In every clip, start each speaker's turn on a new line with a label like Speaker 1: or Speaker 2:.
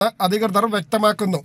Speaker 1: അധികൃതർ വ്യക്തമാക്കുന്നു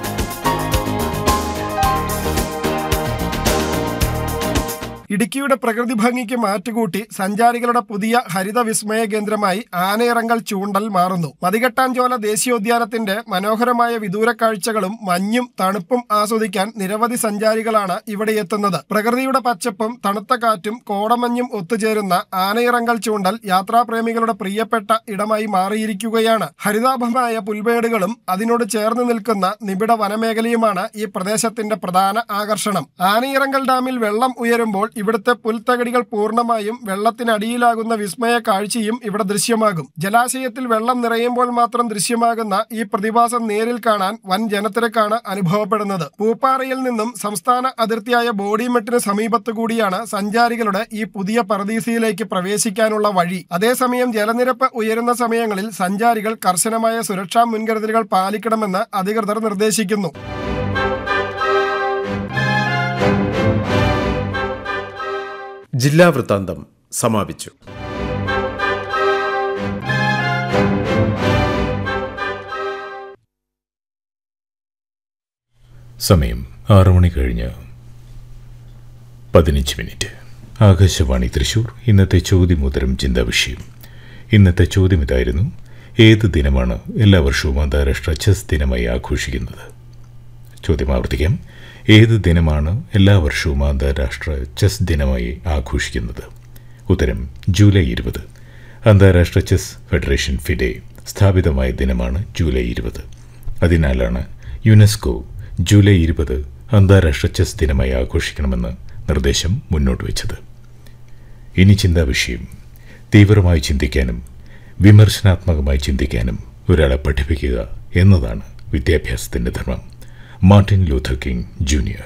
Speaker 1: ഇടുക്കിയുടെ പ്രകൃതി ഭംഗിക്ക് മാറ്റുകൂട്ടി സഞ്ചാരികളുടെ പുതിയ ഹരിത വിസ്മയ കേന്ദ്രമായി ആനയിറങ്കൽ ചൂണ്ടൽ മാറുന്നു മതികെട്ടാഞ്ചോല ദേശീയോദ്യാനത്തിന്റെ മനോഹരമായ വിദൂര കാഴ്ചകളും മഞ്ഞും തണുപ്പും ആസ്വദിക്കാൻ നിരവധി സഞ്ചാരികളാണ് ഇവിടെ എത്തുന്നത് പ്രകൃതിയുടെ പച്ചപ്പും തണുത്ത കാറ്റും കോടമഞ്ഞും ഒത്തുചേരുന്ന ആനയിറങ്കൽ ചൂണ്ടൽ യാത്രാപ്രേമികളുടെ പ്രിയപ്പെട്ട ഇടമായി മാറിയിരിക്കുകയാണ് ഹരിതാഭമായ പുൽമേടുകളും അതിനോട് ചേർന്ന് നിൽക്കുന്ന നിബിഡ വനമേഖലയുമാണ് ഈ പ്രദേശത്തിന്റെ പ്രധാന ആകർഷണം ആനയിറങ്കൽ ഡാമിൽ വെള്ളം ഉയരുമ്പോൾ ഇവിടുത്തെ പുൽത്തകടികൾ പൂർണ്ണമായും വെള്ളത്തിനടിയിലാകുന്ന വിസ്മയ കാഴ്ചയും ഇവിടെ ദൃശ്യമാകും ജലാശയത്തിൽ വെള്ളം നിറയുമ്പോൾ മാത്രം ദൃശ്യമാകുന്ന ഈ പ്രതിഭാസം നേരിൽ കാണാൻ വൻ ജനത്തിരക്കാണ് അനുഭവപ്പെടുന്നത് പൂപ്പാറയിൽ നിന്നും സംസ്ഥാന അതിർത്തിയായ ബോഡിമെട്ടിന് സമീപത്തു കൂടിയാണ് സഞ്ചാരികളുടെ ഈ പുതിയ പറദീസയിലേക്ക് പ്രവേശിക്കാനുള്ള വഴി അതേസമയം ജലനിരപ്പ് ഉയരുന്ന സമയങ്ങളിൽ സഞ്ചാരികൾ കർശനമായ സുരക്ഷാ മുൻകരുതലുകൾ പാലിക്കണമെന്ന് അധികൃതർ നിർദ്ദേശിക്കുന്നു
Speaker 2: ജില്ലാ വൃത്താന്തം സമാപിച്ചു
Speaker 3: സമയം ആറു മണി കഴിഞ്ഞ് പതിനഞ്ച് മിനിറ്റ് ആകാശവാണി തൃശൂർ ഇന്നത്തെ ചോദ്യമുത്തരം ചിന്താ വിഷയം ഇന്നത്തെ ചോദ്യം ഇതായിരുന്നു ഏത് ദിനമാണ് എല്ലാ വർഷവും അന്താരാഷ്ട്ര ചെസ് ദിനമായി ആഘോഷിക്കുന്നത് ചോദ്യം ആവർത്തിക്കാം ഏത് ദിനമാണ് എല്ലാ വർഷവും അന്താരാഷ്ട്ര ചെസ് ദിനമായി ആഘോഷിക്കുന്നത് ഉത്തരം ജൂലൈ ഇരുപത് അന്താരാഷ്ട്ര ചെസ് ഫെഡറേഷൻ ഫിഡെ സ്ഥാപിതമായ ദിനമാണ് ജൂലൈ ഇരുപത് അതിനാലാണ് യുനെസ്കോ ജൂലൈ ഇരുപത് അന്താരാഷ്ട്ര ചെസ് ദിനമായി ആഘോഷിക്കണമെന്ന് നിർദ്ദേശം മുന്നോട്ട് വെച്ചത് ഇനി ചിന്താ വിഷയം തീവ്രമായി ചിന്തിക്കാനും വിമർശനാത്മകമായി ചിന്തിക്കാനും ഒരാളെ പഠിപ്പിക്കുക എന്നതാണ് വിദ്യാഭ്യാസത്തിന്റെ ധർമ്മം മാർട്ടിൻ ലൂഥർ കിങ് ജൂനിയർ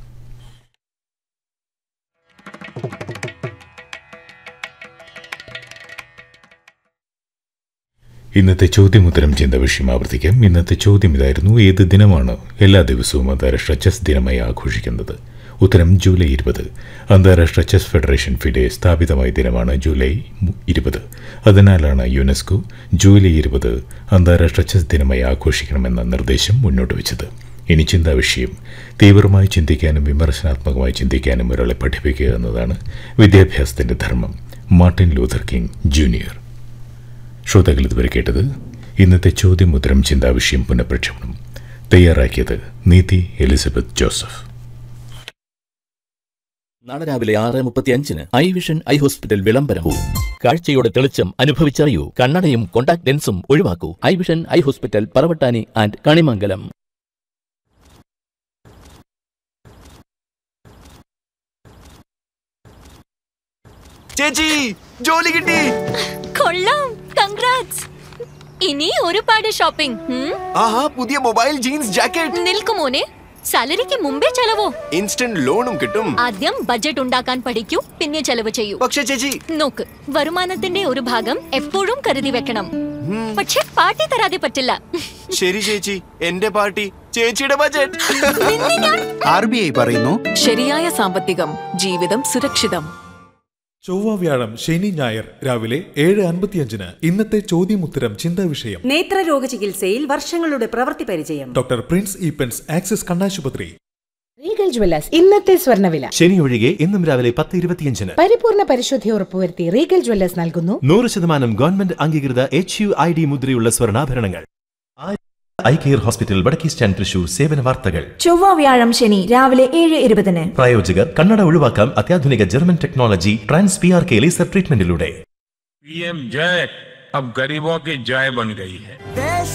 Speaker 3: ഇന്നത്തെ ചോദ്യമുത്തരം ചിന്ത വിഷയം ആവർത്തിക്കാം ഇന്നത്തെ ചോദ്യം ഇതായിരുന്നു ഏത് ദിനമാണ് എല്ലാ ദിവസവും അന്താരാഷ്ട്ര ചെസ് ദിനമായി ആഘോഷിക്കുന്നത് ഉത്തരം ജൂലൈ ഇരുപത് അന്താരാഷ്ട്ര ചെസ് ഫെഡറേഷൻ ഫിഡെ സ്ഥാപിതമായ ദിനമാണ് ജൂലൈ ഇരുപത് അതിനാലാണ് യുനെസ്കോ ജൂലൈ ഇരുപത് അന്താരാഷ്ട്ര ചെസ് ദിനമായി ആഘോഷിക്കണമെന്ന നിർദ്ദേശം മുന്നോട്ട് വെച്ചത് ഇനി ചിന്താ വിഷയം തീവ്രമായി ചിന്തിക്കാനും വിമർശനാത്മകമായി ചിന്തിക്കാനും ഒരാളെ പഠിപ്പിക്കുക എന്നതാണ് വിദ്യാഭ്യാസത്തിന്റെ ധർമ്മം മാർട്ടിൻ ലൂഥർ കിങ് ജൂനിയർ ശ്രോതാക്കൾ ഇതുവരെ കേട്ടത് ഇന്നത്തെ ചോദ്യം ഉത്തരം ചിന്താ വിഷയം പുനഃപ്രക്ഷേപണം തയ്യാറാക്കിയത് നീതി എലിസബത്ത് ജോസഫ്
Speaker 4: നാളെ രാവിലെ ആറ് മുപ്പത്തി അഞ്ചിന് ഐ വിഷൻ ഐ ഹോസ്പിറ്റൽ വിളംബരവും കാഴ്ചയുടെ തെളിച്ചം അനുഭവിച്ചറിയൂ കണ്ണടയും കോണ്ടാക്ട് ലെൻസും ഒഴിവാക്കൂ Eye Vision Eye Hospital Paravattani and Kanimangalam
Speaker 5: ചേച്ചി ജോലി കിട്ടി
Speaker 6: കൊള്ളാം കൺഗ്രാറ്റ്സ് ഇനി ഒരുപാട് ഷോപ്പിംഗ് ഉം?
Speaker 5: ആഹാ പുതിയ മൊബൈൽ ജീൻസ് ജാക്കറ്റ്
Speaker 6: നിൽക്കുമോനെ സാലറിക്ക് മുമ്പേ ചെലവോ
Speaker 5: ഇൻസ്റ്റന്റ് ലോണും കിട്ടും
Speaker 6: ആദ്യം ബഡ്ജറ്റ് ഉണ്ടാക്കാൻ പഠിക്കൂ പിന്നെ ചെലവ് ചെയ്യൂ
Speaker 5: പക്ഷെ ചേച്ചി
Speaker 6: നോക്ക് വരുമാനത്തിന്റെ ഒരു ഭാഗം എപ്പോഴും കരുതി വെക്കണം പക്ഷെ പാർട്ടി തരാതെ പറ്റില്ല
Speaker 5: ശരി ചേച്ചി എന്റെ പാർട്ടി ചേച്ചിയുടെ ബജറ്റ്
Speaker 7: ആർ ബി ഐ പറയുന്നു
Speaker 8: ശരിയായ സാമ്പത്തികം ജീവിതം സുരക്ഷിതം
Speaker 9: ചൊവ്വ വ്യാഴം ശനി ഞായർ രാവിലെ ഏഴ് അൻപത്തിയഞ്ചിന് ഇന്നത്തെ ചോദ്യമുത്തരം ചിന്താ വിഷയം
Speaker 10: നേത്രരോഗ ചികിത്സയിൽ വർഷങ്ങളുടെ പ്രവൃത്തി പരിചയം
Speaker 9: ഡോക്ടർ പ്രിൻസ് ഈപ്പൻസ് ആക്സിസ് കണ്ണാശുപത്രി
Speaker 10: റീഗൽ ജ്വല്ലേഴ്സ് ഇന്നത്തെ സ്വർണ്ണവില
Speaker 11: ശനി ഒഴികെ ഇന്നും രാവിലെ പത്ത് ഇരുപത്തിയഞ്ചിന്
Speaker 10: പരിപൂർണ പരിശുദ്ധി ഉറപ്പുവരുത്തി റീഗൽ ജ്വല്ലേഴ്സ് നൽകുന്നു
Speaker 11: നൂറ് ശതമാനം ഗവൺമെന്റ് അംഗീകൃത എച്ച് യു ഐ ഡി മുദ്രയുള്ള സ്വർണ്ണാഭരണങ്ങൾ ഐ കെയർ ഹോസ്പിറ്റൽ വടക്കേ സ്റ്റാൻഡ് തൃശൂർ സേവന വാർത്തകൾ
Speaker 8: ചൊവ്വ വ്യാഴം ശനി രാവിലെ ഏഴ് ഇരുപതിന്
Speaker 11: പ്രായോജകർ കണ്ണട ഒഴിവാക്കാം അത്യാധുനിക German technology trans P R K laser ട്രീറ്റ്മെന്റിലൂടെ
Speaker 12: पीएम जय अब गरीबों की जय बन गई है